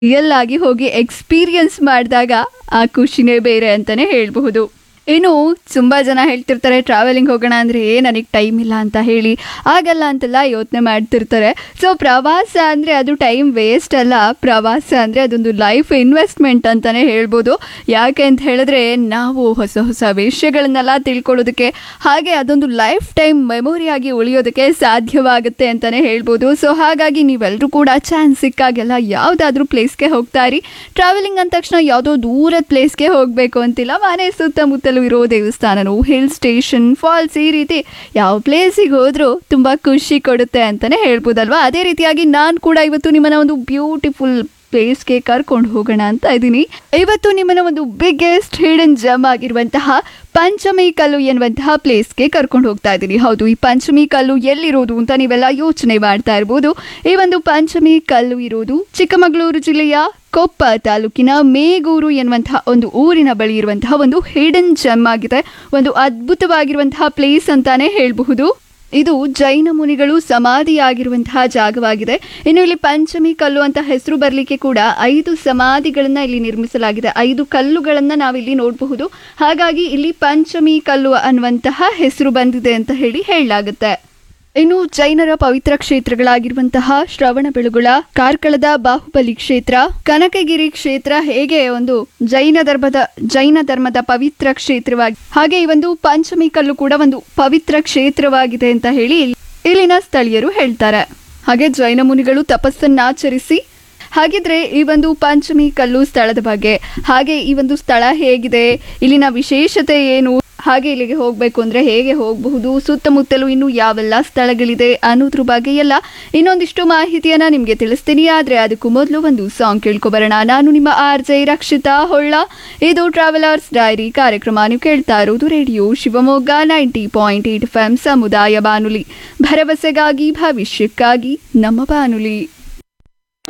real ಆಗಿ ಹೋಗಿ experience ಮಾಡಿದಾಗ ಆ ಖುಷಿನೇ ಬೇರೆ ಅಂತಲೇ ಹೇಳಬಹುದು ಇನ್ನು ತುಂಬ ಜನ ಹೇಳ್ತಿರ್ತಾರೆ ಟ್ರಾವೆಲಿಂಗ್ ಹೋಗೋಣ ಅಂದರೆ ಏ ನನಗೆ ಟೈಮ್ ಇಲ್ಲ ಅಂತ ಹೇಳಿ ಆಗಲ್ಲ ಅಂತೆಲ್ಲ ಯೋಚನೆ ಮಾಡ್ತಿರ್ತಾರೆ ಸೊ ಪ್ರವಾಸ ಅಂದರೆ ಅದು ಟೈಮ್ ವೇಸ್ಟ್ ಅಲ್ಲ ಪ್ರವಾಸ ಅಂದರೆ ಅದೊಂದು ಲೈಫ್ ಇನ್ವೆಸ್ಟ್ಮೆಂಟ್ ಅಂತಲೇ ಹೇಳ್ಬೋದು ಯಾಕೆ ಅಂತ ಹೇಳಿದ್ರೆ ನಾವು ಹೊಸ ಹೊಸ ವಿಷಯಗಳನ್ನೆಲ್ಲ ತಿಳ್ಕೊಳ್ಳೋದಕ್ಕೆ ಹಾಗೆ ಅದೊಂದು ಲೈಫ್ ಟೈಮ್ ಮೆಮೊರಿಯಾಗಿ ಉಳಿಯೋದಕ್ಕೆ ಸಾಧ್ಯವಾಗುತ್ತೆ ಅಂತಲೇ ಹೇಳ್ಬೋದು ಸೊ ಹಾಗಾಗಿ ನೀವೆಲ್ಲರೂ ಕೂಡ ಚಾನ್ಸ್ ಸಿಕ್ಕಾಗೆಲ್ಲ ಯಾವುದಾದ್ರೂ ಪ್ಲೇಸ್ಗೆ ಹೋಗ್ತಾ ಇರಿ ಟ್ರಾವೆಲಿಂಗ್ ಅಂದ ತಕ್ಷಣ ಯಾವುದೋ ದೂರದ ಪ್ಲೇಸ್ಗೆ ಹೋಗಬೇಕು ಅಂತಿಲ್ಲ ಮನೆ ಸುತ್ತಮುತ್ತಲೂ ಇರೋ ದೇವಸ್ಥಾನನು ಹಿಲ್ ಸ್ಟೇಷನ್ ಫಾಲ್ಸ್ ಈ ರೀತಿ ಯಾವ ಪ್ಲೇಸಿಗೆ ಹೋದರೂ ತುಂಬ ಖುಷಿ ಕೊಡುತ್ತೆ ಅಂತಲೇ ಹೇಳ್ಬೋದಲ್ವಾ ಅದೇ ರೀತಿಯಾಗಿ ನಾನು ಕೂಡ ಇವತ್ತು ನಿಮ್ಮನ್ನ ಒಂದು ಬ್ಯೂಟಿಫುಲ್ ಪ್ಲೇಸ್ಗೆ ಕರ್ಕೊಂಡು ಹೋಗೋಣ ಅಂತ ಇದ್ದೀನಿ ಇವತ್ತು ನಿಮ್ಮನ್ನ ಒಂದು ಬಿಗ್ಗೆಸ್ಟ್ ಹಿಡನ್ ಜಮ್ ಆಗಿರುವಂತಹ ಪಂಚಮಿ ಕಲ್ಲು ಎನ್ನುವಂತಹ ಪ್ಲೇಸ್ಗೆ ಕರ್ಕೊಂಡು ಹೋಗ್ತಾ ಇದ್ದೀನಿ ಹೌದು ಈ ಪಂಚಮಿ ಕಲ್ಲು ಎಲ್ಲಿರೋದು ಅಂತ ನೀವೆಲ್ಲ ಯೋಚನೆ ಮಾಡ್ತಾ ಇರ್ಬೋದು ಈ ಒಂದು ಪಂಚಮಿ ಕಲ್ಲು ಇರೋದು ಚಿಕ್ಕಮಗಳೂರು ಜಿಲ್ಲೆಯ ಕೊಪ್ಪ ತಾಲೂಕಿನ ಮೇಗೂರು ಎನ್ನುವಂತಹ ಒಂದು ಊರಿನ ಬಳಿ ಇರುವಂತಹ ಒಂದು ಹಿಡನ್ ಜಮ್ ಆಗಿದೆ ಒಂದು ಅದ್ಭುತವಾಗಿರುವಂತಹ ಪ್ಲೇಸ್ ಅಂತಾನೆ ಹೇಳಬಹುದು ಇದು ಜೈನ ಮುನಿಗಳು ಸಮಾಧಿಯಾಗಿರುವಂತಹ ಜಾಗವಾಗಿದೆ ಇನ್ನು ಇಲ್ಲಿ ಪಂಚಮಿ ಕಲ್ಲು ಅಂತ ಹೆಸರು ಬರಲಿಕ್ಕೆ ಕೂಡ ಐದು ಸಮಾಧಿಗಳನ್ನ ಇಲ್ಲಿ ನಿರ್ಮಿಸಲಾಗಿದೆ ಐದು ಕಲ್ಲುಗಳನ್ನ ನಾವಿಲ್ಲಿ ನೋಡಬಹುದು ಹಾಗಾಗಿ ಇಲ್ಲಿ ಪಂಚಮಿ ಕಲ್ಲು ಅನ್ನುವಂತಹ ಹೆಸರು ಬಂದಿದೆ ಅಂತ ಹೇಳಿ ಹೇಳಲಾಗುತ್ತೆ ಇನ್ನು ಜೈನರ ಪವಿತ್ರ ಕ್ಷೇತ್ರಗಳಾಗಿರುವಂತಹ ಶ್ರವಣ ಬೆಳಗುಳ ಕಾರ್ಕಳದ ಬಾಹುಬಲಿ ಕ್ಷೇತ್ರ ಕನಕಗಿರಿ ಕ್ಷೇತ್ರ ಹೇಗೆ ಒಂದು ಜೈನ ಧರ್ಮದ ಜೈನ ಧರ್ಮದ ಪವಿತ್ರ ಕ್ಷೇತ್ರವಾಗಿ ಹಾಗೆ ಈ ಒಂದು ಪಂಚಮಿ ಕಲ್ಲು ಕೂಡ ಒಂದು ಪವಿತ್ರ ಕ್ಷೇತ್ರವಾಗಿದೆ ಅಂತ ಹೇಳಿ ಇಲ್ಲಿನ ಸ್ಥಳೀಯರು ಹೇಳ್ತಾರೆ ಹಾಗೆ ಜೈನ ಮುನಿಗಳು ತಪಸ್ಸನ್ನಾಚರಿಸಿ ಹಾಗಿದ್ರೆ ಈ ಒಂದು ಪಂಚಮಿ ಕಲ್ಲು ಸ್ಥಳದ ಬಗ್ಗೆ ಹಾಗೆ ಈ ಒಂದು ಸ್ಥಳ ಹೇಗಿದೆ ಇಲ್ಲಿನ ವಿಶೇಷತೆ ಏನು ಹಾಗೆ ಇಲ್ಲಿಗೆ ಹೋಗಬೇಕು ಅಂದರೆ ಹೇಗೆ ಹೋಗಬಹುದು ಸುತ್ತಮುತ್ತಲು ಇನ್ನು ಯಾವೆಲ್ಲ ಸ್ಥಳಗಳಿದೆ ಅನ್ನೋದ್ರ ಬಗ್ಗೆ ಎಲ್ಲ ಇನ್ನೊಂದಿಷ್ಟು ಮಾಹಿತಿಯನ್ನು ನಿಮಗೆ ತಿಳಿಸ್ತೀನಿ ಆದರೆ ಅದಕ್ಕೂ ಮೊದಲು ಒಂದು ಸಾಂಗ್ ಕೇಳ್ಕೊಬರೋಣ ನಾನು ನಿಮ್ಮ ಆರ್ ಜೆ ರಕ್ಷಿತಾ ಹೊಳ್ಳ ಇದು ಟ್ರಾವೆಲರ್ಸ್ ಡೈರಿ ಕಾರ್ಯಕ್ರಮ ನೀವು ಕೇಳ್ತಾ ಇರೋದು radio Shivamogga ninety point eight F M ಸಮುದಾಯ ಬಾನುಲಿ ಭರವಸೆಗಾಗಿ ಭವಿಷ್ಯಕ್ಕಾಗಿ ನಮ್ಮ ಬಾನುಲಿ